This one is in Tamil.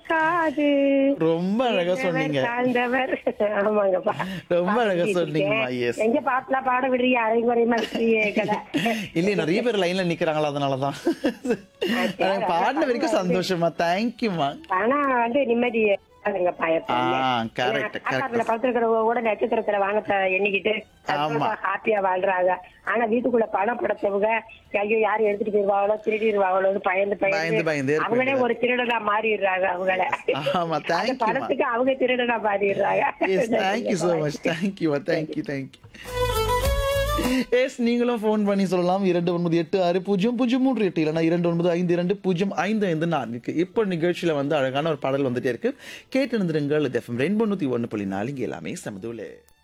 மறக்காது ரொம்ப அழகா சொன்னீங்க தாழ்ந்தவர் ஆமாங்கப்பா ரொம்ப அழகா சொன்னீங்கம்மா, yes. எங்க பாட்டுலாம் பாட விடுறீங்க அரைகுறையமா இருக்கிறீங்க கடை இல்லையே நிறைய பேர் லைன்ல நிக்கிறாங்களா அதனாலதான் சரி, பாடின வரைக்கும் சந்தோஷமா தேங்க்யூமா ஆனா வந்து நிம்மதி இருக்காதுங்கப்பா எப்பவுமே. ஆ, correct, ஏன்னா, correct. ஆகாயத்துல படுத்திருக்கிறவங்க கூட நட்சத்திரத்துல வானத்தை எண்ணிக்கிட்டு ஆமா. ஹாப்பியா வாழ்றாங்க ஆனா வீட்டுக்குள்ள பணம் படைச்சவங்க ஐயோ யாரும் எடுத்துட்டு போயிருவாங்களோ திருடிடுவாங்களோன்னு பயந்து பயந்து, பயந்து பயந்து இருக்க அவங்களே வேண்டியதா ஒரு திருடனா மாறிடுறாங்க அவங்கள ஆமா அந்த தேங்க்யூமா பணத்துக்கு அவங்க திருடனா மாறிடுறாங்க yes thank you so much thank you thank you thank you yes நீங்களும் ஃபோன் பண்ணி சொல்லலாம் இரண்டு ஒன்பது எட்டு ஆறு பூஜ்ஜியம் பூஜ்ஜியம் மூன்று எட்டு இல்லைனா இரண்டு ஒன்பது ஐந்து இரண்டு பூஜ்ஜியம் ஐந்து ஐந்து நான்குக்கு இப்போ நிகழ்ச்சியில் வந்து அழகான ஒரு பாடல் வந்துட்டே இருக்கு கேட்டு இருந்துருங்கள் இது எஃப்எம் ரெயின்போ நூற்றி ஒன்று புள்ளி நாலு இங்கே எல்லாமே சமதுல